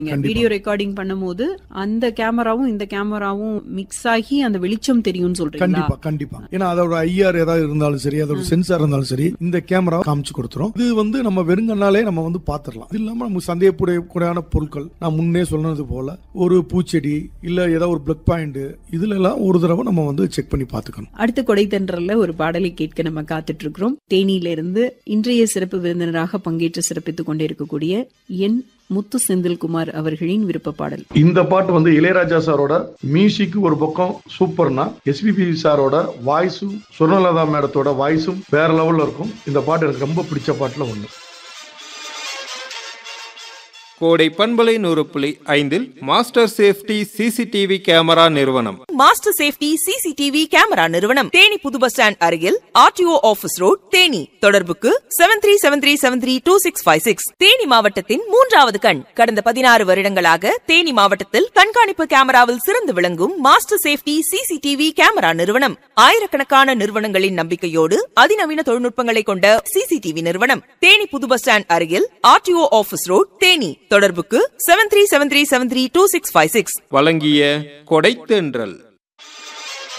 கண்டிப்பா. Video recording பண்ணும்போது அந்த கேமராவும் இந்த கேமராவும் மிக்ஸ் ஆகி அந்த வெளிச்சம் தெரியும்னு சொல்றீங்களா கண்டிப்பா கண்டிப்பா ஏன்னா அதோட ஐஆர் ஏதாவது இருந்தாலும் சரி அதோட சென்சார் இருந்தாலும் சரி இந்த கேமரா காமிச்சு கொடுத்துரும் இது வந்து நம்ம வெறுங்கண்ணாலே நம்ம வந்து பாத்துரலாம் இது இல்லாம நம்ம சந்தேகப்படக்கூடியான பொருட்கள் நான் முன்னே சொன்னது போல ஒரு பூச்செடி இல்ல ஏதாவது ஒரு பிளக் பாயிண்ட் இதுல எல்லாம் ஒரு தடவை நம்ம வந்து செக் பண்ணி பாத்துக்கணும் அடுத்த கொடை தென்றல்ல ஒரு பாடலை கேட்க நம்ம காத்துட்டு இருக்கிறோம் தேனியில இருந்து இன்றைய சிறப்பு விருந்தினராக பங்கேற்று சிறப்பித்துக் கொண்டிருக்கக்கூடிய என் முத்து செந்தில்குமார் அவர்களின் விருப்ப பாடல் இந்த பாட்டு வந்து இளையராஜா சாரோட மியூசிக் ஒரு பக்கம் சூப்பர்னா எஸ்பிபி சாரோட வாய்ஸும் சுவர்ணலதா மேடத்தோட வாய்ஸும் வேற லெவல்ல இருக்கும் இந்த பாட்டு எனக்கு ரொம்ப பிடிச்ச பாட்டுல ஒண்ணு கோடை பண்பலை நூறு புள்ளி ஐந்தில் மாஸ்டர் சேஃப்டி சிசிடிவி கேமரா நிறுவனம் மாஸ்டர் சேஃப்டி சிசிடிவி கேமரா நிறுவனம் தேனி புது பஸ் ஸ்டாண்ட் அருகில் ஆர்டிஓ ஆபீஸ் ரோட் தேனி தொடர்புக்கு seven three seven three seven three two six five six Theni மாவட்டத்தின் மூன்றாவது கண் கடந்த பதினாறு வருடங்களாக தேனி மாவட்டத்தில் கண்காணிப்பு கேமராவில் சிறந்து விளங்கும் மாஸ்டர் சேஃப்டி சிசிடிவி கேமரா நிறுவனம் ஆயிரக்கணக்கான நிறுவனங்களின் நம்பிக்கையோடு அதிநவீன தொழில்நுட்பங்களை கொண்ட சிசிடிவி நிறுவனம் தேனி புது பஸ் ஸ்டாண்ட் அருகில் ஆர்டிஓ ஆபீஸ் ரோட் தேனி தொடர்புக்கு seven three seven three seven three two six five six வழங்கிய கொடைத்தென்றல்